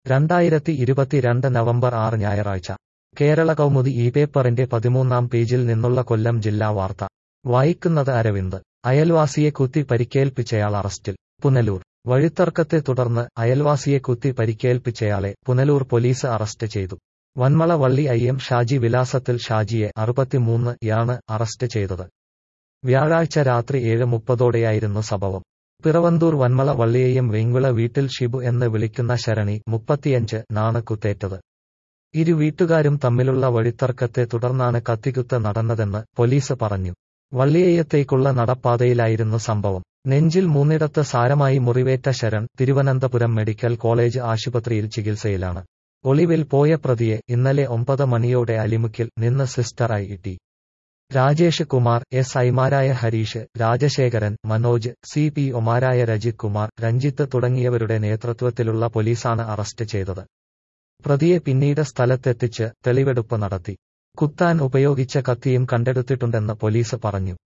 രണ്ടായിരത്തി ഇരുപത്തിരണ്ട് നവംബർ ആറ് ഞായറാഴ്ച കേരള കൗമുദി ഈ പേപ്പറിന്റെ പതിമൂന്നാം പേജിൽ നിന്നുള്ള കൊല്ലം ജില്ലാ വാർത്ത വായിക്കുന്നത് അരവിന്ദ് അയൽവാസിയെ കുത്തി പരിക്കേൽപ്പിച്ചയാൾ അറസ്റ്റിൽ പുനലൂർ വഴിത്തർക്കത്തെ തുടർന്ന് അയൽവാസിയെ കുത്തി പരിക്കേൽപ്പിച്ചയാളെ പുനലൂർ പോലീസ് അറസ്റ്റ് ചെയ്തു വന്മള വള്ളി ഐ എം ഷാജി വിലാസത്തിൽ ഷാജിയെ അറുപത്തിമൂന്ന് യാണ് അറസ്റ്റ് ചെയ്തത് വ്യാഴാഴ്ച രാത്രി ഏഴ് മുപ്പതോടെയായിരുന്നു സംഭവം പിറവന്തൂർ വന്മള വള്ളിയെയും വെങ്കുള വീട്ടിൽ ഷിബു എന്ന് വിളിക്കുന്ന ശരണി മുപ്പത്തിയഞ്ച് നാണ് കുത്തേറ്റത് ഇരു വീട്ടുകാരും തമ്മിലുള്ള വഴിത്തർക്കത്തെ തുടർന്നാണ് കത്തിക്കുത്ത് നടന്നതെന്ന് പോലീസ് പറഞ്ഞു വള്ളിയയ്യത്തേക്കുള്ള നടപ്പാതയിലായിരുന്നു സംഭവം നെഞ്ചിൽ മൂന്നിടത്ത് സാരമായി മുറിവേറ്റ ശരൺ തിരുവനന്തപുരം മെഡിക്കൽ കോളേജ് ആശുപത്രിയിൽ ചികിത്സയിലാണ് ഒളിവിൽ പോയ പ്രതിയെ ഇന്നലെ ഒമ്പത് മണിയോടെ അലിമുക്കിൽ നിന്ന് സിസ്റ്ററായി ടി രാജേഷ് കുമാർ എസ് ഐമാരായ ഹരീഷ് രാജശേഖരൻ മനോജ് സി പി ഒമാരായ രജിത് കുമാർ രഞ്ജിത്ത് തുടങ്ങിയവരുടെ നേതൃത്വത്തിലുള്ള പോലീസാണ് അറസ്റ്റ് ചെയ്തത് പ്രതിയെ പിന്നീട് സ്ഥലത്തെത്തിച്ച് തെളിവെടുപ്പ് നടത്തി കുത്താൻ ഉപയോഗിച്ച കത്തിയും കണ്ടെടുത്തിട്ടുണ്ടെന്ന് പോലീസ് പറഞ്ഞു